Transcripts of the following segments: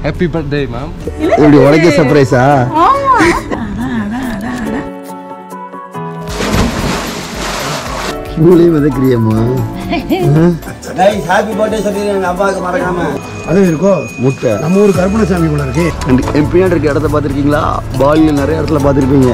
Happy birthday, ma'am. இப்படி உனக்கே சர்ப்ரைஸா கியூலையும் விதைக்கிறியம்மா ஹாப்பி பர்த்டே சொல்லிடுங்க அப்பாவுக்கு மறக்காம அது இருக்கோ முட்டை நம்ம ஊர் கருப்பணசாமி கூட இருக்கு And என் பின்னாடி இருக்க இடத்த பார்த்துருக்கீங்களா பாலியில் நிறைய இடத்துல பார்த்துருப்பீங்க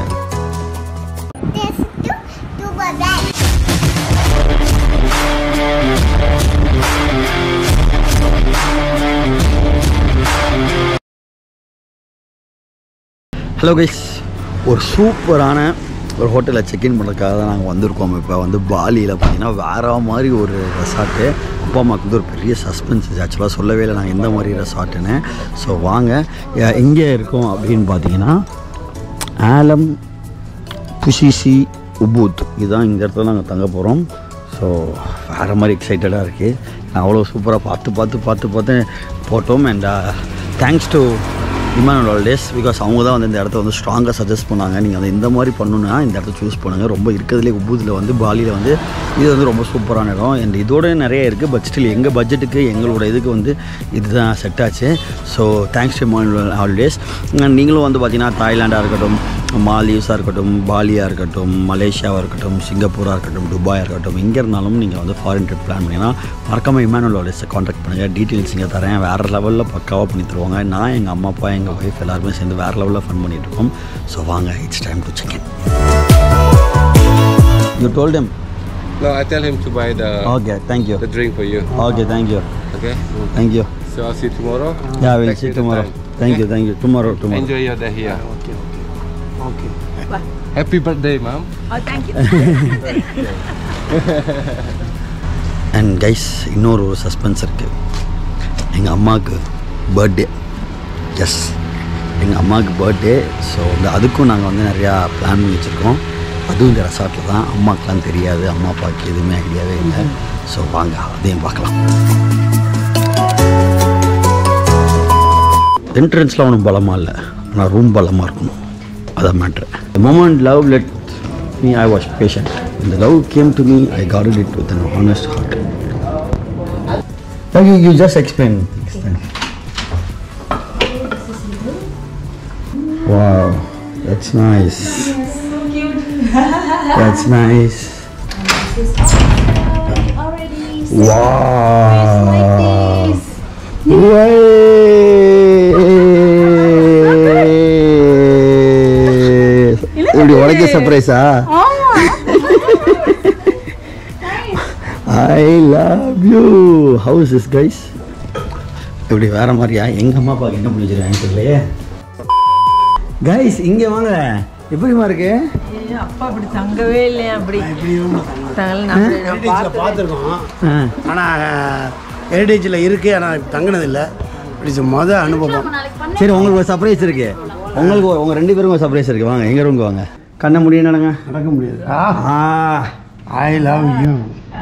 ஹலோ கைஸ் ஒரு சூப்பரான ஒரு ஹோட்டலில் செக்இன் பண்ணுறதுக்காக தான் நாங்கள் வந்திருக்கோம் இப்போ வந்து பாலியில் பார்த்தீங்கன்னா வேற மாதிரி ஒரு ரெசார்ட்டு அப்பா அம்மாவுக்கு வந்து ஒரு பெரிய சஸ்பென்ஸ் ஆக்சுவலாக சொல்லவே இல்லை நாங்கள் எந்த மாதிரி ரெசார்ட்டுன்னு ஸோ வாங்க எ- எங்கே இருக்கோம் அப்படின்னு பார்த்தீங்கன்னா ஆலம் புசிசி உபூத் இதுதான் இந்த இடத்துல நாங்கள் தங்க போகிறோம் ஸோ வேறு மாதிரி எக்ஸைட்டடாக இருக்குது நான் அவ்வளோ சூப்பராக பார்த்து பார்த்து பார்த்து பார்த்து போட்டோம் and thanks to Emmanuel Holidays because அவங்க தான் வந்து இந்த இடத்த வந்து ஸ்ட்ராங்காக சஜஸ்ட் பண்ணாங்க நீங்கள் வந்து இந்த மாதிரி பண்ணணுன்னா இந்த இடத்த சூஸ் பண்ணுங்கள் ரொம்ப இருக்கிறதுலே உபூத்தில் வந்து பாலியில் வந்து இது வந்து ரொம்ப சூப்பரான இடம் அண்ட் இதோட நிறைய இருக்குது பட் ஸ்டில் எங்கள் பட்ஜெட்டுக்கு எங்களோட இதுக்கு வந்து இதுதான் செட் ஆச்சு so thanks to Emmanuel Holidays நீங்களும் வந்து பார்த்தீங்கன்னா தாய்லாண்டாக இருக்கட்டும் மாலீவ்ஸாக இருக்கட்டும் பாலியாக இருக்கட்டும் மலேசியாவாக இருக்கட்டும் சிங்கப்பூராக இருக்கட்டும் துபாயாக இருக்கட்டும் எங்கே இருந்தாலும் நீங்கள் வந்து ஃபாரின் ட்ரிப் பிளான் பண்ணிங்கன்னா மறக்காமல் இமானுவல் ஹாலிடேஸை காண்டாக்ட் பண்ணுங்கள் டீட்டெயில்ஸ் இங்கே தரேன் வேறு லெவலில் பக்காவாக பண்ணி தருவாங்க நான் எங்கள் அம்மா அப்பா எங்கள் ஒய்ஃப் எல்லாருமே சேர்ந்து வேறு லெவலில் ஃபன் பண்ணிட்டு இருக்கோம் ஸோ வாங்க it's time to check in you told them No, I tell him to buy the okay thank you the drink for you. Okay thank you Okay. Thank you So I'll see you tomorrow. Yeah will Text see me the tomorrow time. Thank you thank you tomorrow tomorrow Enjoy your day here. Okay. Okay. Okay. Happy birthday, ma'am. And guys இன்னொரு ஒரு suspense இருக்குது எங்கள் அம்மாவுக்கு birthday S எங்கள் அம்மாவுக்கு birthday so வந்து அதுக்கும் நாங்கள் வந்து நிறையா பிளான் பண்ணி வச்சுருக்கோம் அதுவும் இந்த ரெசார்ட்டில் தான் அம்மாக்கெலாம் தெரியாது அம்மா அப்பாவுக்கு எதுவுமே ஐடியாவே இல்லை ஸோ வாங்க அதையும் பார்க்கலாம் என்ட்ரன்ஸ்லாம் ஒன்றும் பலமாக இல்லை ஆனால் ரூம் பலமாக இருக்கணும் அதான் matter the moment love let me I was patient இந்த love game to me I got it with an honest heart You, you just explain. explain. Wow, that's nice. That's nice. Wow. Way. இப்படி உனக்கே சர்ப்ரைஸா I love you house is guys இப்படி வேற மாதிரியா எங்க அம்மா அப்பாவுக்கு என்ன பண்ணி வச்சிருக்காங்க தெரியலையே கைஸ் இங்க வாங்க எப்படிமா இருக்கு அப்பா அப்படி தங்கவே இல்லையா அப்படி தங்கல நான் அப்படி நான் பார்த்ததே பார்த்துருக்கோம் ஆ, ஆனால் ஹெரிடேஜில் இருக்குது ஆனால் தங்கினதில்லை இப்படி மொதல் அனுபவம் சரி உங்களுக்கு ஒரு சர்ப்ரைஸ் இருக்கு உங்களுக்கு ஒரு- உங்க ரெண்டு பேருக்கும் ஒரு சர்ப்ரைஸ் இருக்கு வாங்க எங்க ரூமுக்கு வாங்க கண்ண முடியும் நடங்க நடக்க முடியாது ஆ ஐ லவ் யூ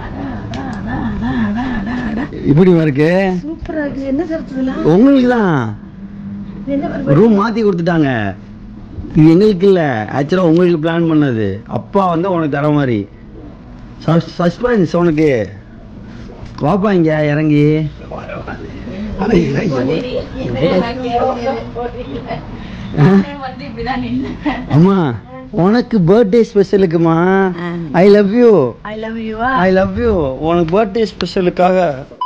இப்படிமா இருக்கு சூப்பரா இருக்கு என்ன கருத்துல உங்களுக்கு தான் ரூம் மாத்தி கொடுத்துட்டாங்க இது எங்களுக்கு இல்ல ஆக்சுவலா உங்களுக்கு பிளான் பண்ணது அப்பா வந்து உனக்கு தர மாதிரி சஸ்பென்ஸ் உனக்கு வாப்பா இங்க இறங்கி அம்மா உனக்கு பர்த்டே ஸ்பெஷலுக்குமா I love you I love யூவா ஐ லவ் யூ உனக்கு பர்த்டே ஸ்பெஷலுக்காக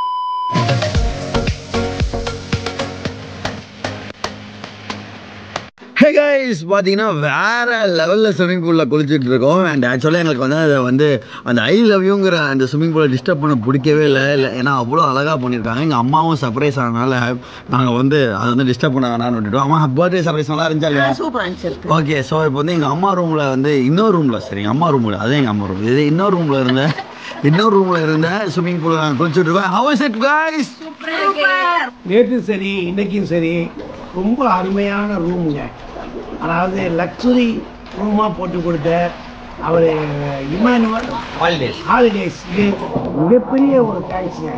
ஹே கைஸ் பார்த்தீங்கன்னா வேற லெவலில் ஸ்விம்மிங் பூலில் குளிச்சுட்டு இருக்கோம் அண்ட் ஆக்சுவலாக எங்களுக்கு வந்து அதை வந்து அந்த ஐ லவ் யூங்கிற அந்த ஸ்விம்மிங் பூலை டிஸ்டர்ப் பண்ண பிடிக்கவே இல்லை இல்லை ஏன்னா அவ்வளோ அழகாக பண்ணியிருக்காங்க எங்கள் அம்மாவும் சர்ப்ரைஸ் ஆனதுனால நாங்கள் வந்து அதை வந்து டிஸ்டர்ப் பண்ண வேணாம்னு விட்டுட்டோம் அம்மா பர்த்டே சர்ப்ரைஸ் நல்லா இருந்துச்சா இல்லையா சூப்பரா இருந்துச்சு ஓகே ஸோ இப்போ வந்து எங்கள் அம்மா ரூமில் வந்து இன்னொரு ரூமில் சரி எங்கள் அம்மா ரூமில் அதே எங்கள் அம்மா ரூம் இது இன்னொரு ரூமில் இருந்த இன்னொரு ரூமில் இருந்த ஸ்விம்மிங் பூலில் நான் குளிச்சுட்டு இருக்கேன் ஹவ் இட் கைஸ் நேற்று சரி இன்னைக்கும் சரி ரொம்ப அருமையான ரூமுங்க அதாவது லக்ஸுரி ரூமாக போட்டு கொடுத்த அவர் இமானுவல் ஹாலிடேஸ் ஹாலிடேஸ் இது மிகப்பெரிய ஒரு தேங்க்ஸுங்க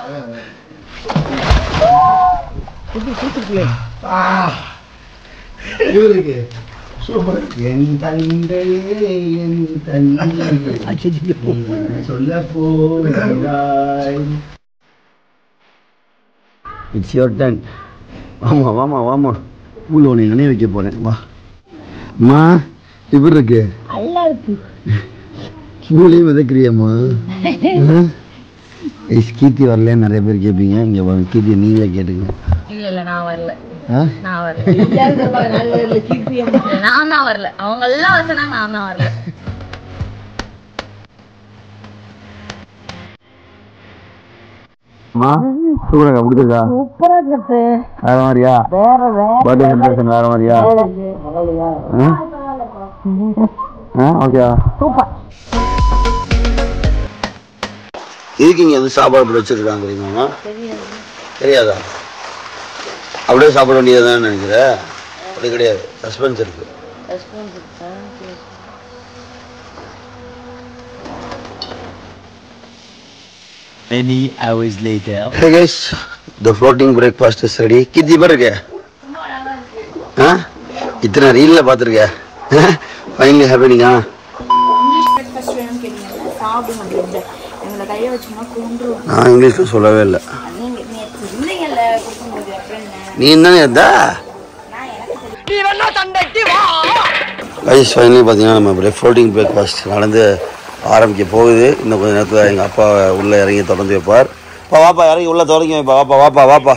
இவருக்கு சூப்பர் என் தந்தை என் தந்தை சொல்ல போகிறாய் இட்ஸ் யுவர் டன் வாமா வாமா வாமா பூல் ஒன்று நினைவு வைக்க போகிறேன் வா அம்மா இப்படி இருக்கு பூலையும் விதைக்கிறியம்மா எஸ் கீர்த்தி வரலன்னு நிறைய பேர் கேட்பீங்க இங்கே வாங்க கீர்த்தி நீங்களே கேட்டுங்க இல்ல இல்ல நான் வரல ஆ நான் வரல நான் தான் வரல அவங்க எல்லாம் வச்சனா நான் தான் வரல அம்மா சூப்பராக பிடிச்சிருக்கா சூப்பரா இருக்கு வேற மாதிரியா வேற வேற பர்த்டே செலிப்ரேஷன் வேற மாதிரியா ஆ? ஆ ஓகேவா சூப்பர் இதுக்கு இங்கே வந்து சாப்பாடு போட்டு வச்சிருக்காங்க தெரியுமாம்மா தெரியாதா அப்படியே சாப்பிட வேண்டியதுதான் நினைக்கிற அப்படி கிடையாது சஸ்பென்ஸ் இருக்கு Many hours later. Hey guys, the floating breakfast is ready. கித்தி பேர் இருக்க ஆ இத்தனை ரீலில் பார்த்துருக்க ஃபைனலி ஹேப்பனிங்கா பிரேக்ஃபாஸ்ட் வேணும் கேட்டீங்கல்ல சாப்பிடுங்க பிரெட் எங்களை கையை வச்சோம்னா கொண்டுருவோம் நான் இங்கிலீஷில் சொல்லவே இல்லை நீங்க நேற்று இருந்தீங்கல்ல கொடுக்கும்போது அப்புறம் என்ன நீ தானே இருந்தா கைஸ் ஃபைனலி பார்த்தீங்கன்னா நம்ம அப்படியே ஃப்ளோட்டிங் பிரேக்ஃபாஸ்ட் நடந்து ஆரம்பிக்க போகுது இன்னும் கொஞ்சம் நேரத்தில் எங்கள் அப்பா உள்ளே இறங்கி தொடர்ந்து வைப்பார் அப்பா வாப்பா இறங்கி உள்ளே தொடங்கி வைப்பா வாப்பா வாப்பா வாப்பா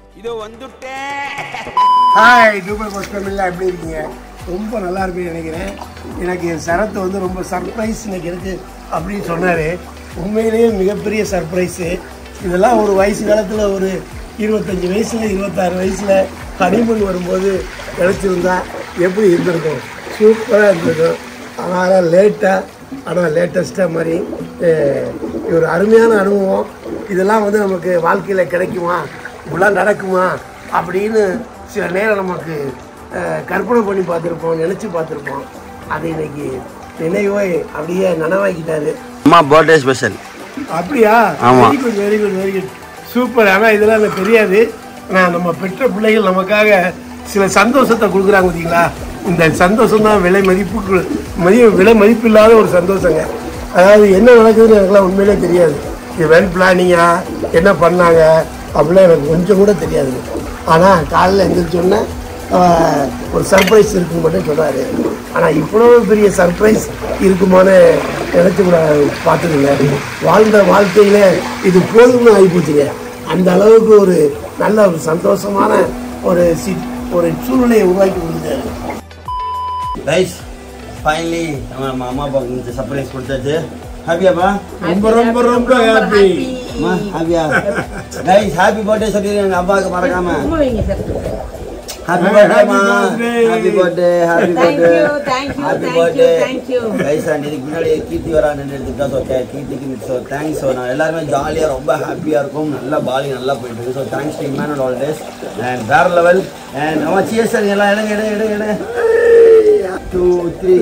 ஹாய் டூபர் போஸ்ட் ஃபேமிலியில் எப்படி இருக்கீங்க ரொம்ப நல்லா இருக்குன்னு நினைக்கிறேன் எனக்கு என் சரத்து வந்து ரொம்ப சர்ப்ரைஸ் இன்னைக்கு இருக்கு அப்படின்னு சொன்னார் உண்மையிலேயே மிகப்பெரிய சர்ப்ரைஸு இதெல்லாம் ஒரு வயசு காலத்தில் ஒரு இருபத்தஞ்சி வயசில் இருபத்தாறு வயசில் ஹனிமூன் வரும்போது கிடச்சிருந்தா எப்படி இருந்திருக்கும் சூப்பராக இருந்திருக்கும் ஆனால் லேட்டாக ஆனால் லேட்டஸ்ட்டாக மாதிரி அஹ், இது ஒரு அருமையான அனுபவம் இதெல்லாம் வந்து நமக்கு வாழ்க்கையில் கிடைக்குமா இப்படிலாம் நடக்குமா அப்படின்னு சில நேரம் நமக்கு அஹ், கற்பனை பண்ணி பார்த்துருப்போம் நினச்சி பார்த்துருப்போம் அது இன்னைக்கு நினைவை அப்படியே நனவாக்கிட்டாரு அம்மா பர்த்டே ஸ்பெஷல் அப்படியா ஆமா. Very good very good very good super ஆனால் இதெல்லாம் எனக்கு தெரியாது ஆனால் நம்ம பெற்ற பிள்ளைகள் நமக்காக சில சந்தோஷத்தை கொடுக்குறாங்க பார்த்தீங்களா இந்த சந்தோஷம் தான் விலை மதிப்பு மதி விலை மதிப்பு இல்லாத ஒரு சந்தோஷங்க அதாவது என்ன நடக்குதுன்னு எனக்குலாம் உண்மையிலே தெரியாது இது வெல் பிளானிங்கா என்ன பண்ணாங்க அப்படிலாம் எனக்கு கொஞ்சம் கூட தெரியாதுங்க ஆனால் காலையில் எந்திரிச்சோன்னே ஆஹ், ஒரு சர்ப்ரைஸ் இருக்குன்னு மட்டும் சொன்னார் ஆனால் இவ்வளோ பெரிய சர்ப்ரைஸ் இருக்குமான்னு நினச்சி கூட பார்த்ததில்ல வாழ்ந்த வாழ்க்கையில இது போதும்னு ஆகிப்போச்சுங்க அந்த அளவுக்கு ஒரு நல்ல ஒரு சந்தோஷமான ஒரு சி ஒரு சூழ்நிலையை உருவாக்கி கொடுத்தாரு கைஸ் ஃபைனலி நம்ம நம்ம அம்மா அப்பாவுக்கு இந்த சர்ப்ரைஸ் கொடுத்தாச்சு ஹாப்பியாப்பா ரொம்ப ரொம்ப ரொம்ப ஹாப்பி அம்மா ஹாப்பியா கைஸ் ஹாப்பி பர்த்டே சொல்லிடுங்க எங்கள் அப்பாவுக்கு மறக்காம ஹாப்பி பர்த்டேமா happy birthday happy birthday thank you, happy thank birthday you, thank you. Guys and இதுக்கு முன்னாடி கீர்த்தி வரா நின்று எடுத்துக்கிட்டா ஸோ கீர்த்திக்கு ஸோ தேங்க்ஸ் ஸோ நான் எல்லாருமே ஜாலியாக ரொம்ப ஹாப்பியாக இருக்கும் நல்லா பாலி நல்லா போயிட்டு இருக்கு so thanks to man and all days and வேற லெவல் அண்ட் அம்மா சியர்ஸ் எல்லாம் எடுங்க எடுங்க எடுங்க எடுங்க டூ த்ரீ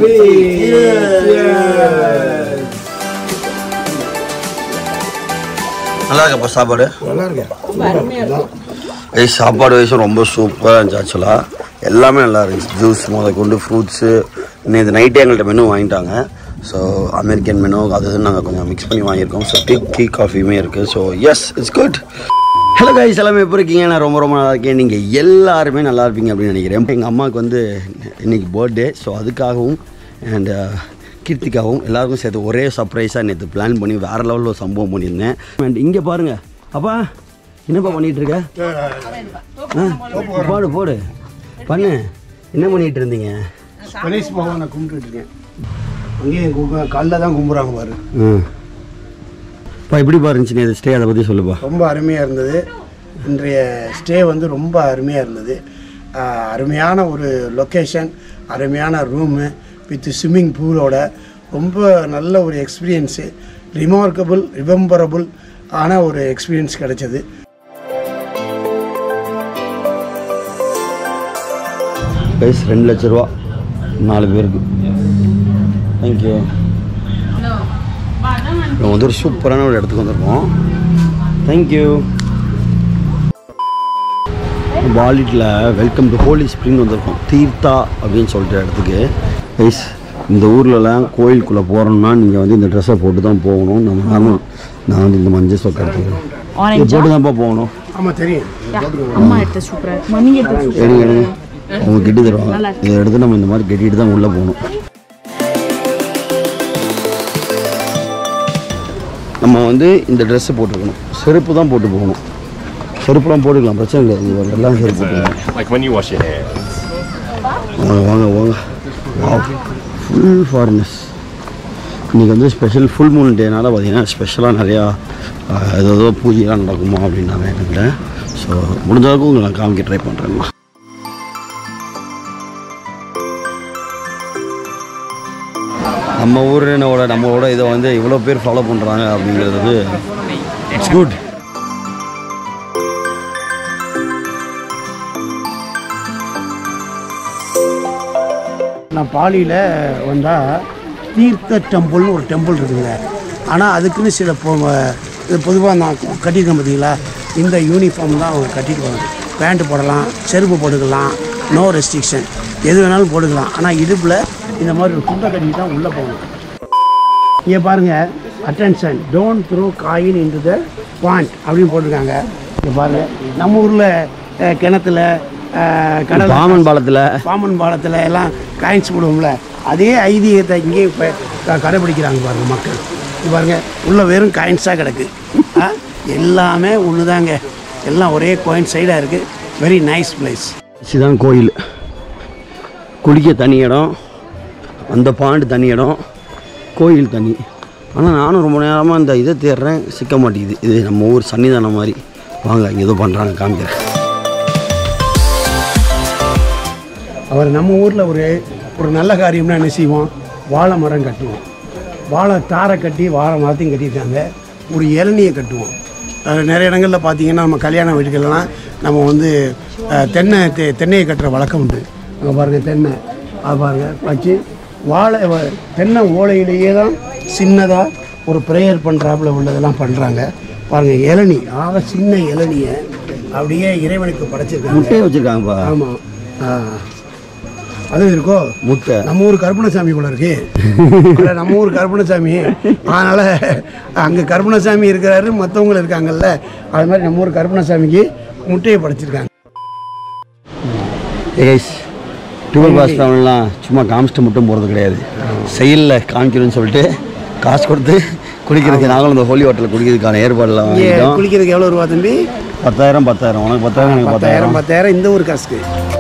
நல்லா இருக்கப்பா சாப்பாடு நல்லா இருக்கேன் ஐய் சாப்பாடு வயசும் ரொம்ப சூப்பராக இருந்துச்சு ஆக்சுவலாக எல்லாமே நல்லா இருந்துச்சு ஜூஸ் முத கொண்டு ஃப்ரூட்ஸு நேற்று நைட்டே எங்கள்கிட்ட மெனு வாங்கிட்டாங்க ஸோ அமெரிக்கன் மெனு அது இதுன்னு நாங்கள் கொஞ்சம் மிக்ஸ் பண்ணி வாங்கியிருக்கோம் ஸோ டீ டீ காஃபியுமே இருக்குது so yes it's good hello guys எல்லாமே எப்படி இருக்கீங்க நான் ரொம்ப ரொம்ப நல்லா இருக்கேன் நீங்கள் எல்லாருமே நல்லா இருப்பீங்க அப்படின்னு நினைக்கிறேன் எங்கள் அம்மாவுக்கு வந்து இன்னைக்கு பர்த்டே ஸோ அதுக்காகவும் அண்ட் கீர்த்திக்காகவும் எல்லாருக்கும் சேர்த்து ஒரே சர்ப்ரைஸாக நேற்று பிளான் பண்ணி வேறு லெவலில் ஒரு சம்பவம் பண்ணியிருந்தேன் அண்ட் இங்கே பாருங்கள் அப்பா என்னப்பா பண்ணிகிட்டு இருக்க ஆ போடு போடு பண்ணு என்ன பண்ணிட்டு இருந்தீங்க கணேஷ் பகவானை கும்பிட்டுட்டு இருக்கேன் அங்கேயும் கும்ப காலைல தான் கும்பிட்றாங்க பாரு ம் பா எப்படி பாருந்துச்சு நீ ஸ்டே அதை பற்றி சொல்லுப்பா ரொம்ப அருமையாக இருந்தது இன்றைய ஸ்டே வந்து ரொம்ப அருமையாக இருந்தது ஆஹ், அருமையான ஒரு லொக்கேஷன் அருமையான ரூமு வித் ஸ்விம்மிங் பூலோட ரொம்ப நல்ல ஒரு எக்ஸ்பீரியன்ஸு ரிமார்க்கபிள் ரிமெம்பரபுள் ஆன ஒரு எக்ஸ்பீரியன்ஸ் கிடைச்சது கைஸ் ரெண்டு லட்ச ரூபா நாலு பேருக்கு தேங்க்யூ நம்ம வந்து ஒரு சூப்பரான ஒரு இடத்துக்கு வந்திருக்கோம் தேங்க்யூ பாலிட்டில் வெல்கம் டு ஹோலி ஸ்ப்ரிங் வந்திருக்கோம் தீர்த்தா அப்படின்னு சொல்லிட்டு இடத்துக்கு கைஸ் இந்த ஊர்லலாம் கோயிலுக்குள்ளே போகிறோம்னா நீங்கள் வந்து இந்த ட்ரெஸ்ஸை போட்டு தான் போகணும் நம்ம நார்மல் நான் வந்து இந்த மஞ்சள் சொக்கை எடுத்துக்கிறேன் இது போட்டு தான்ப்பா போகணும் ஆமாம் தெரியும் அம்மா எடுத்த சூப்பரா இருக்கு மம்மி எடுத்த சூப்பரா எடுங்க எடுங்க அவங்க கெட்டி தருவாங்க இதை எடுத்து நம்ம இந்த மாதிரி கெட்டிட்டு தான் உள்ளே போகணும் நம்ம வந்து இந்த ட்ரெஸ்ஸு போட்டுக்கணும் செருப்பு தான் போட்டு போகணும் செருப்புலாம் போட்டுக்கலாம் பிரச்சனை இல்லை இது பாருங்க, எல்லாம் செருப்பு போட்டுக்கலாம் Like when you wash your hair. வாங்க வாங்க வாங்க வாவ் ஃபுல் ஃபாரினர்ஸ் இன்றைக்கி வந்து ஸ்பெஷல் ஃபுல் மூன் டேனால பார்த்தீங்கன்னா ஸ்பெஷலாக நிறையா ஆஹ், ஏதோ பூஜைலாம் நடக்குமா அப்படின்னாங்க என்கிட்ட ஸோ முடிஞ்ச அளவுக்கு உங்களை நான் காமிக்க ட்ரை பண்ணுறேன்மா நம்ம ஊரினோட நம்மளோட இதை வந்து இவ்வளோ பேர் ஃபாலோ பண்ணுறாங்க அப்படிங்கிறது வந்து இட்ஸ் குட் நான் பாலியில் வந்தால் தீர்த்த டெம்பிள்னு ஒரு டெம்பிள் இருக்குங்க ஆனால் அதுக்குன்னு சில பொ இது பொதுவாக நான் கட்டியிருக்கேன் பார்த்தீங்களா இந்த யூனிஃபார்ம் தான் அவங்க கட்டிட்டு வராங்க பேண்ட்டு போடலாம் செருப்பு போட்டுக்கலாம் நோ ரெஸ்ட்ரிக்ஷன் எது வேணாலும் போட்டுக்கலாம் ஆனால் இடுப்பில் இந்த மாதிரி ஒரு துண்டை கட்டிட்டு தான் உள்ளே போகணும் இங்கே பாருங்கள் attention don't throw coin into the point அப்படின்னு போட்டிருக்காங்க இங்கே பாருங்கள் நம்ம ஊரில் கிணத்துல அஹ், கடல் பாமன் பாலத்தில் பாம்பன் பாலத்தில் எல்லாம் காயின்ஸ் போடுவோம்ல அதே ஐதீகத்தை இங்கேயும் இப்போ க- கடைபிடிக்கிறாங்க பாருங்க மக்கள் இது பாருங்க உள்ள வெறும் காயின்ஸாக கிடக்கு ஆ, எல்லாமே ஒன்று தாங்க எல்லாம் ஒரே கோயின் சைடாக இருக்குது வெரி நைஸ் பிளேஸ் இதுதான் கோயில் குளிக்க தனி இடம் அந்த பாண்டு தனி இடம் கோயில் தனி ஆனால் நானும் ரொம்ப நேரமாக இந்த இதை தேடுறேன் சிக்க மாட்டேங்குது இது நம்ம ஊர் சன்னிதானம் மாதிரி வாங்க இங்கே ஏதோ பண்ணுறாங்க காமிக்கிறேன் அவர் நம்ம ஊரில் ஒரு ஒரு நல்ல காரியம்னா என்ன செய்வோம் வாழை மரம் கட்டுவோம் வாழை தாரை கட்டி வாழை மரத்தையும் கட்டியிருக்காங்க ஒரு இளநியை கட்டுவோம் அஹ் நிறைய இடங்களில் பார்த்தீங்கன்னா நம்ம கல்யாண வீடுகள்லாம் நம்ம வந்து அஹ், தென்னை தெ தென்னையை கட்டுற வழக்கம் உண்டு அங்கே பாருங்கள் தென்னை அது பாருங்கள் வச்சு வாழை வ- தென்னை ஓலையிலேயே தான் சின்னதாக ஒரு ப்ரேயர் பண்ணுறாப்புல உள்ளதெல்லாம் பண்ணுறாங்க பாருங்கள் இளநி ஆக சின்ன இளநியை அப்படியே இறைவனுக்கு படைச்சிருக்காங்க முட்டையை வச்சுருக்காங்கப்பா ஆமாம் ஆ அதுவும் இருக்கோ முட்டை நம்ம ஊர் கருப்பணசாமி போல இருக்கு அட, நம்ம ஊர் கருப்பணசாமி அதனால அங்கே கருப்பணசாமி இருக்கிறாரு மற்றவங்க இருக்காங்கல்ல அது மாதிரி நம்ம ஊர் கருப்பணசாமிக்கு முட்டையை படைச்சிருக்காங்க ஏஸ் டுவெல் பாஸ் ட்ராவல்லாம் சும்மா காமிச்சிட்டு மட்டும் போகிறது கிடையாது செயலில் காமிக்கணும்னு சொல்லிட்டு காசு கொடுத்து குடிக்கிறதுக்கு நாங்களும் இந்த ஹோலி ஹோட்டலில் குடிக்கிறதுக்கான ஏற்பாடுலாம் இங்கே வாங்கிட்டோம் குளிக்கிறதுக்கு எவ்வளோ ரூபா தம்பி பத்தாயிரம் பத்தாயிரம் உனக்கு பத்தாயிரம் எனக்கு பத்தாயிரம் பத்தாயிரம் பத்தாயிரம் இந்த ஊர் காசுக்கு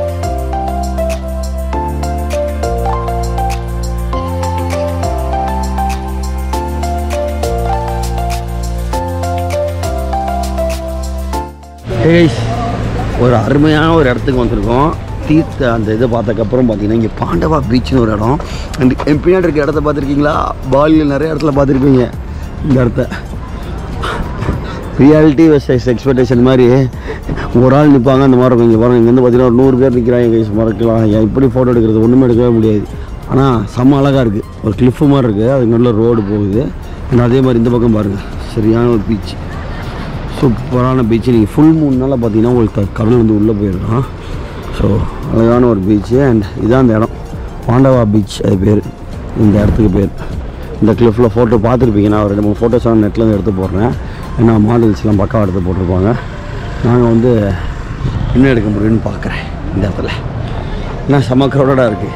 ஏய் ஒரு அருமையான ஒரு இடத்துக்கு வந்திருக்கோம் தீர்த்த அந்த இதை பார்த்ததுக்கப்புறம் பார்த்தீங்கன்னா இங்கே பாண்டவா பீச்னு ஒரு இடம் அண்ட் என் பின்னாடி இருக்க இடத்த பார்த்துருக்கீங்களா பாலியில் நிறைய இடத்துல பார்த்துருப்பீங்க இந்த இடத்த ரியாலிட்டி வெர்சஸ் எக்ஸ்பெக்டேஷன் மாதிரி ஒரு ஆள் நிற்பாங்க அந்த மாதிரி இருக்கும் இங்கே பாருங்க இங்கேருந்து பார்த்தீங்கன்னா ஒரு நூறு பேர் நிற்கிறாங்க கைஸ் மறக்கலாம் ஏன் இப்படி ஃபோட்டோ எடுக்கிறது ஒன்றுமே எடுக்கவே முடியாது ஆனால் செம்ம அழகாக இருக்குது ஒரு கிளிஃப் மாதிரி இருக்குது அதுக்கு நல்ல ரோடு போகுது and அதே மாதிரி இந்த பக்கம் பாருங்கள் சரியான ஒரு பீச் சூப்பரான பீச் நீங்கள் ஃபுல் மூணுனால பார்த்தீங்கன்னா உங்களுக்கு த- கடல் வந்து உள்ளே போயிடலாம் ஸோ அழகான ஒரு பீச்சு அண்ட் இதான் அந்த இடம் பாண்டவா பீச் அது பேர் இந்த இடத்துக்கு பேர் இந்த கிளிஃபில் ஃபோட்டோ பார்த்துருப்பீங்க நான் ஒரு ரெண்டு மூணு ஃபோட்டோஸ்லாம் நெட்லேருந்து எடுத்து போடுறேன் ஏன்னா மாடல்ஸ்லாம் பக்காவாக எடுத்து போட்டிருப்பாங்க நாங்கள் வந்து என்ன எடுக்க முடியும்னு பார்க்குறேன் இந்த இடத்துல ஏன்னா செம்ம க்ரௌடடாக இருக்குது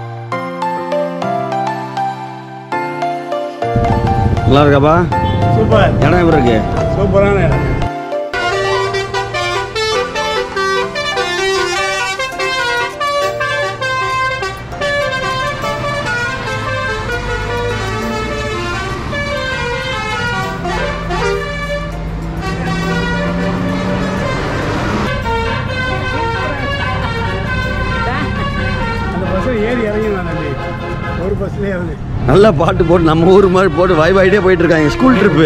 நல்லா இருக்காப்பா சூப்பர் இடம் எப்படி இருக்கு சூப்பரான இடம் அந்த பஸ்ஸில் ஏறி இறங்கி நான் தம்பி ஒரு பஸ்லேயே இறங்கு நல்லா பாட்டு போட்டு நம்ம ஊர் மாதிரி போட்டு வாய் வாயிட்டே போயிட்டு இருக்காங்க ஸ்கூல் ட்ரிப்பு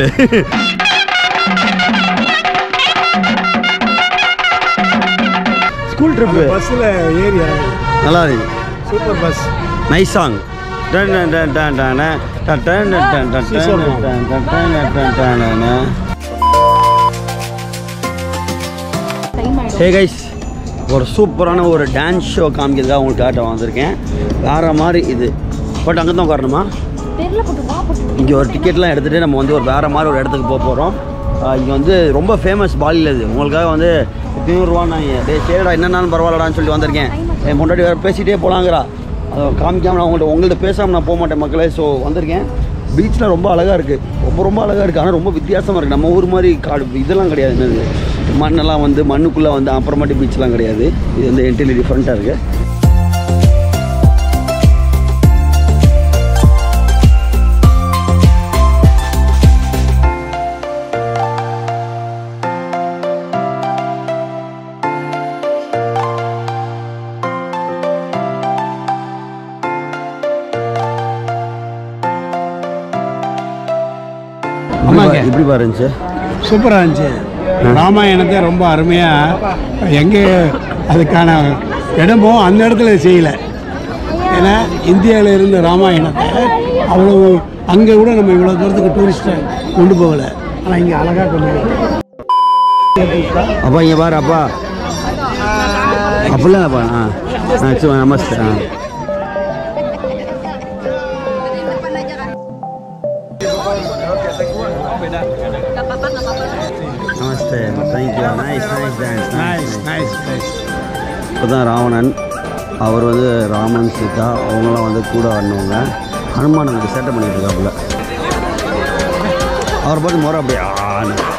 ஸ்கூல் ட்ரிப்பு பஸ்ஸில் ஏறி இறங்கு நல்லா இருக்கு சூப்பர் பஸ் நைஸ் சாங் டன் டன் டன் டன் டன் டன் டன் டன் டன் டன் டன் டன் டன் டன் டன் டன் டன் டன். ஹே கைஸ் ஒரு சூப்பரான ஒரு டான்ஸ் ஷோ காமிக்கிறதுக்காக உங்களுக்கு காட்ட வந்திருக்கேன் வேறு மாதிரி இது பட் அங்கே தான் உட்காரணுமா தெரியல போட்டு வா போட்டு இங்கே ஒரு டிக்கெட்லாம் எடுத்துகிட்டு நம்ம வந்து ஒரு வேறு மாதிரி ஒரு இடத்துக்கு போக போகிறோம் இங்கே வந்து ரொம்ப ஃபேமஸ் பாலியில் இது உங்களுக்காக வந்து நூறுரூவா நான் டே சரிடா என்னன்னாலும் பரவாயில்லடான்னு சொல்லி வந்திருக்கேன் என் முன்னாடி வேறு பேசிகிட்டே போகலாங்கிறா அதை காமிக்காமல் நான் உங்கள்கிட்ட உங்கள்கிட்ட பேசாமல் நான் போக மாட்டேன் மக்களே ஸோ வந்திருக்கேன் பீச்சில் ரொம்ப அழகாக இருக்குது ரொம்ப ரொம்ப அழகாக இருக்குது ஆனால் ரொம்ப வித்தியாசமாக இருக்குது நம்ம ஊர் மாதிரி காடு இதெல்லாம் கிடையாது என்னது மண்ணெல்லாம் வந்து மண்ணுக்குள்ளே வந்து அப்புறமாட்டி பீச்லாம் கிடையாது இது வந்து என்டிலி டிஃப்ரெண்ட்டாக இருக்குது ஆமாங்க. இப்படி பாரு இருந்துச்சு சூப்பராக இருந்துச்சு ராமாயணத்தை ரொம்ப அருமையாக எங்கே அதுக்கான இடமோ அந்த இடத்துல செய்யலை ஏன்னா இந்தியாவில் இருந்த ராமாயணத்தை அவ்வளோ அங்கே கூட நம்ம இவ்வளோ தூரத்துக்கு டூரிஸ்ட்டை கொண்டு போகலை ஆனால் இங்கே அழகாக கொண்டு போகலாம் அப்பா இங்கே பாரு அப்பா அப்படிலாம் அப்பா ஆ ஆ சரி நமஸ்தே ஆ நமஸ்தே thank you nice nice dance nice nice nice இப்போ தான் ராவணன் அவர் வந்து ராமன் சீதா அவங்களாம் வந்து கூட வரணுங்க ஹனுமான் வந்து சேட்டை பண்ணிட்டு இருக்காப்புல அவரை பார்த்து முறை அப்படியே ஆன்னு